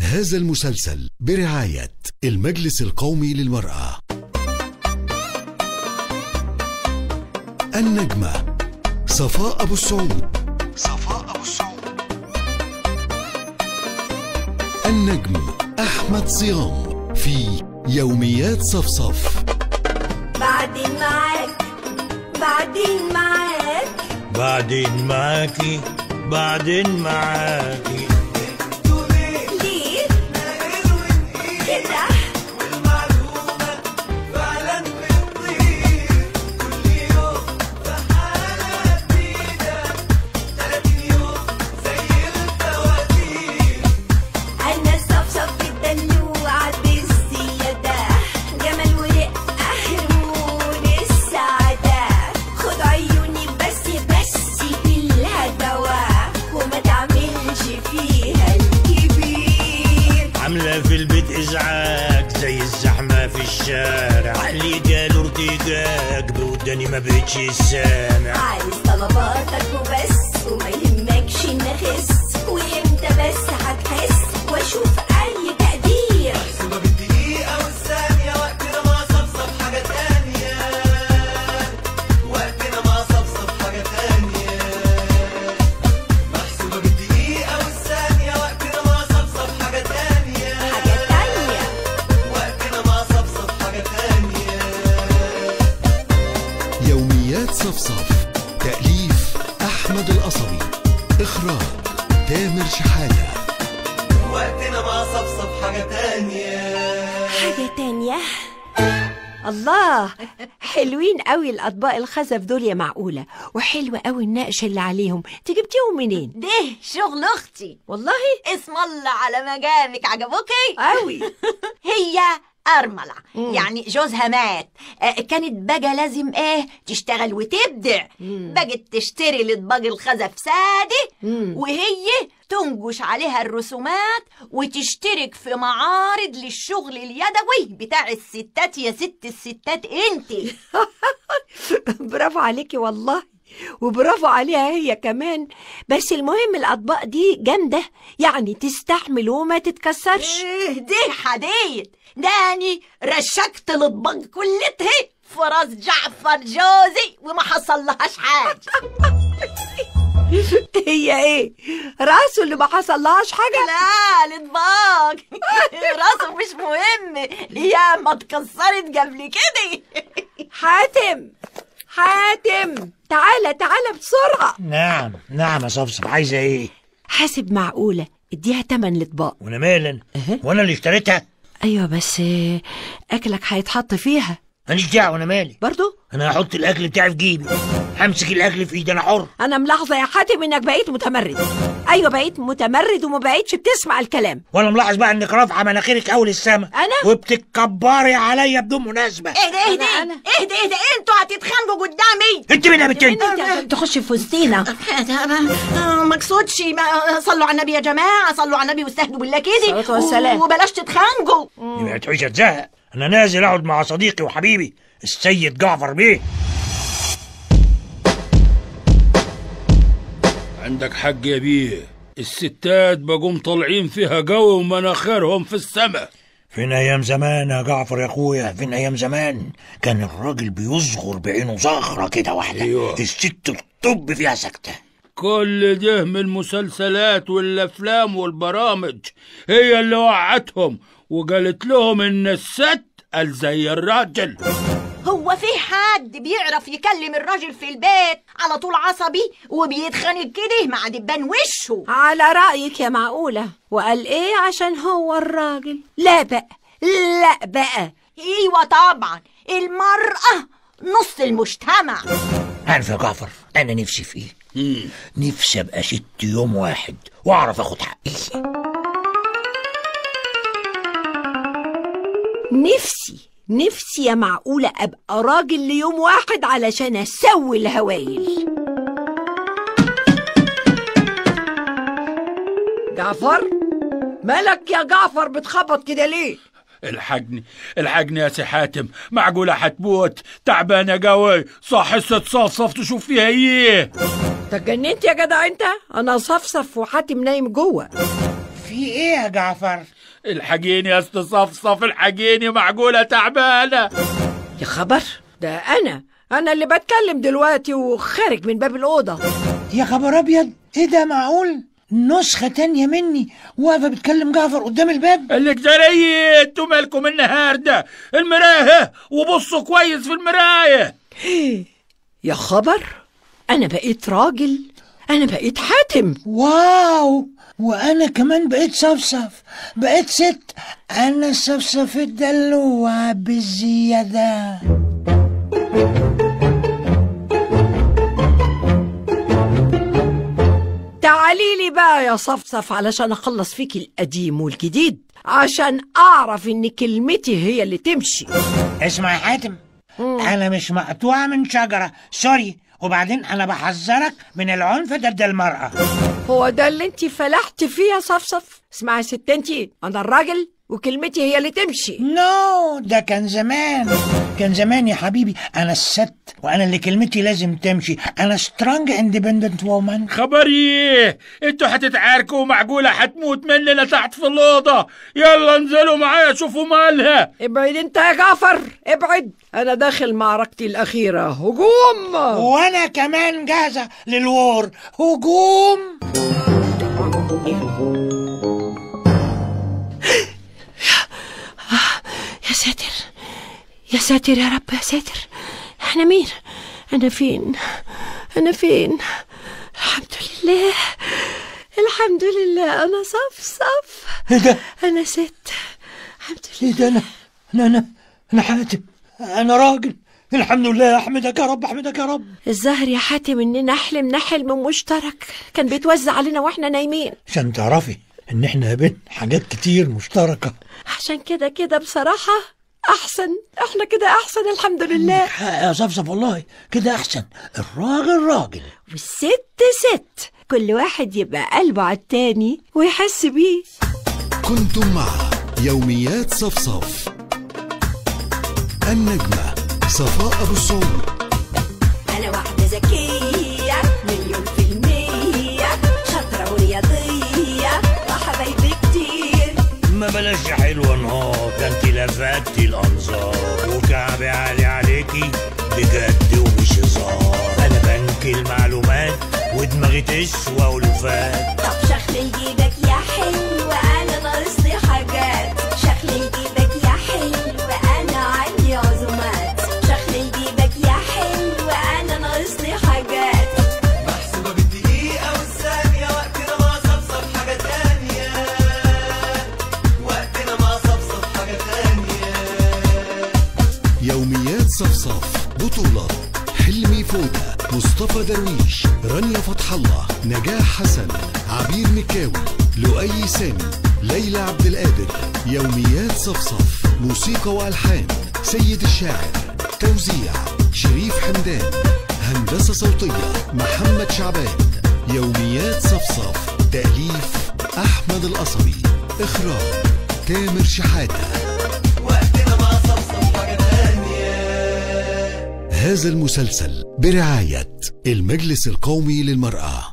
هذا المسلسل برعاية المجلس القومي للمرأة النجمة صفاء أبو السعود صفاء أبو السعود النجم أحمد صيام في يوميات صفصف بعدين معاك بعدين معاك بعدين معاكي بعدين معاكي ليه كده أنا صفصف الدلوعة بالزيادة جمال ورقة هرمون السعادة خد عيوني بس بس بالهدوى وما تعملش فيها الكبير عاملة في البيت إزعاج زي الزحمة في الشارع اللي جاله ارتجاج بوداني ما بقتش سامع عايز طلباتك وبس وما يهمكش إن أخس وإمتى بس هتحس وأشوف أي تقدير حاجة تانية يوميات صفصف تأليف أحمد القصبي إخراج تامر شحاتة وقتنا مع صفصف حاجة تانية حاجة تانية الله حلوين قوي الأطباق الخزف دول يا معقولة وحلوة قوي النقش اللي عليهم انت جبتيهم منين؟ ده شغل اختي والله اسم الله على مجامك عجبوكي قوي هي أرملة يعني جوزها مات آه، كانت بقى لازم ايه تشتغل وتبدع بقت تشتري الاطباق الخزف سادة وهي تنجش عليها الرسومات وتشترك في معارض للشغل اليدوي بتاع الستات يا ست الستات انتي برافو عليكي والله وبرافو عليها هي كمان بس المهم الأطباق دي جامدة يعني تستحمل وما تتكسرش ايه دي حديد داني رشكت الاطباق كلتها في راس جعفر جوزي وما حصل لهاش حاجه هي ايه راسه اللي ما حصلهاش حاجة لا الاطباق راسه مش مهم يا ما اتكسرت قبل كده حاتم حاتم تعالى تعالى بسرعة نعم نعم يا صفصف عايزة إيه حاسب معقولة اديها تمن الاطباق وأنا مالا أها. وأنا اللي اشتريتها ايوه بس آه، اكلك هيتحط فيها ماليش دعوة أنا مالي برضو أنا هحط الأكل بتاعي في جيبي همسك الأكل في إيدي أنا حر انا ملاحظه يا حاتم انك بقيت متمرد ايوه بقيت متمرد وما بقيتش بتسمع الكلام وأنا ملاحظ بقى إنك رافعة مناخيرك أول السما أنا؟ وبتتكبري عليا بدون مناسبة اهدى اهدى أنا- أنا. اهدى اهدى انتوا هتتخانقوا قدامي أنت مين يا بنت أنت؟ انت تخش في وسطينا ما اقصدش ما- صلوا على النبي يا جماعه صلوا على النبي واستهدوا بالله كده الصلاة والسلام. وبلاش تتخانقوا يبقى تعيش تزهق انا نازل اقعد مع صديقي وحبيبي السيد جعفر بيه عندك حق يا بيه الستات بقوم طالعين فيها جو ومناخيرهم في السماء فين ايام زمان يا جعفر يا اخويا فين ايام زمان كان الراجل بيصغر بعينه زغره كده واحده أيوة. الست تطب فيها سكته كل ده من المسلسلات والافلام والبرامج هي اللي وعتهم وقالت لهم ان الست قال زي الراجل هو في حد بيعرف يكلم الراجل في البيت على طول عصبي وبيتخانق كده مع دبان وشه على رايك يا معقوله وقال ايه عشان هو الراجل لا بقى لا بقى ايوه طبعا المرأة نص المجتمع عارف يا جعفر انا نفسي في ايه نفسي ابقى ست يوم واحد واعرف اخد حقي نفسي نفسي يا معقولة أبقى راجل ليوم واحد علشان أسوي الهوايل جعفر مالك يا جعفر بتخبط كده ليه الحجني الحجني يا سي حاتم معقولة هتموت تعبانة قوي صح حصة صفصف تشوف فيها ايه انت اتجننت يا جدع انت انا صفصف وحاتم نايم جوه في ايه يا جعفر الحاجيني يا اسطى صفصف الحاجيني معقولة تعبانة يا خبر ده انا انا اللي بتكلم دلوقتي وخارج من باب الاوضه يا خبر ابيض ايه ده معقول نسخة تانية مني واقفة بتكلم جعفر قدام الباب الجزرية انتوا مالكم النهاردة المراية وبصوا كويس في المراية يا خبر انا بقيت راجل انا بقيت حاتم واو وانا كمان بقيت صفصف بقيت ست انا صفصف الدلوعة بالزيادة تعالي لي بقى يا صفصف علشان اخلص فيك القديم والجديد عشان اعرف ان كلمتي هي اللي تمشي اسمع يا حاتم انا مش مقطوعة من شجرة سوري وبعدين انا بحذرك من العنف ضد المرأة هو ده اللي انت فلحت فيه يا صفصف اسمعي يا ست انتي انا الراجل وكلمتي هي اللي تمشي نو ده كان زمان كان زمان يا حبيبي انا الست وانا اللي كلمتي لازم تمشي انا سترونج اندبندنت وومن خبر ايه انتوا هتتعاركوا ومعقولة هتموت مننا تحت في الأوضة يلا انزلوا معايا شوفوا مالها ابعد انت يا جعفر ابعد انا داخل معركتي الاخيره هجوم وانا كمان جاهزة للوور هجوم يا ساتر يا ساتر يا رب يا ساتر احنا مين انا فين انا فين الحمد لله الحمد لله انا صفصف ايه ده انا ست الحمد ايه لله ده انا انا انا انا حاتم انا راجل الحمد لله احمدك يا رب احمدك يا رب الظاهر يا حاتم اننا حلمنا حلم مشترك كان بيتوزع علينا واحنا نايمين عشان تعرفي ان احنا بين حاجات كتير مشتركة عشان كده كده بصراحة أحسن احنا كده أحسن الحمد لله حق يا صفصف والله كده احسن الراجل راجل والست ست كل واحد يبقى قلبه على التاني ويحس بيه كنتم مع يوميات صفصف النجمة صفاء أبو السعود أنا واحدة ذكية مليون في المية شاطرة ورياضية وحبايبي كتير ما بلاش يا حلوة نهار ده انت لفتي الانظار وكعبي عالي عليكي بجد ومش هزار انا بنك المعلومات ودماغي تسوى ولفات طب شخل جيبك يا حلو أنا ناقصلي حاجات شخل جيبك يا حلو أنا عندي عزومات شخل جيبك يا حلو أنا ناقصلي حاجات محسوبة بالدقيقة والثانية وقتنا ما صفصف حاجة تانية وقتنا ما صفصف حاجة تانية يوميات صفصف بطولة حلمي فودة مصطفى درويش رانيا فتح الله نجاح حسن عبير مكاوي لؤي سامي ليلى عبد القادر يوميات صفصف موسيقى والحان سيد الشاعر توزيع شريف حمدان هندسة صوتية محمد شعبان يوميات صفصف تأليف أحمد القصبي إخراج تامر شحاتة وقتنا ما صفصف حاجة تانية هذا المسلسل برعاية المجلس القومي للمرأة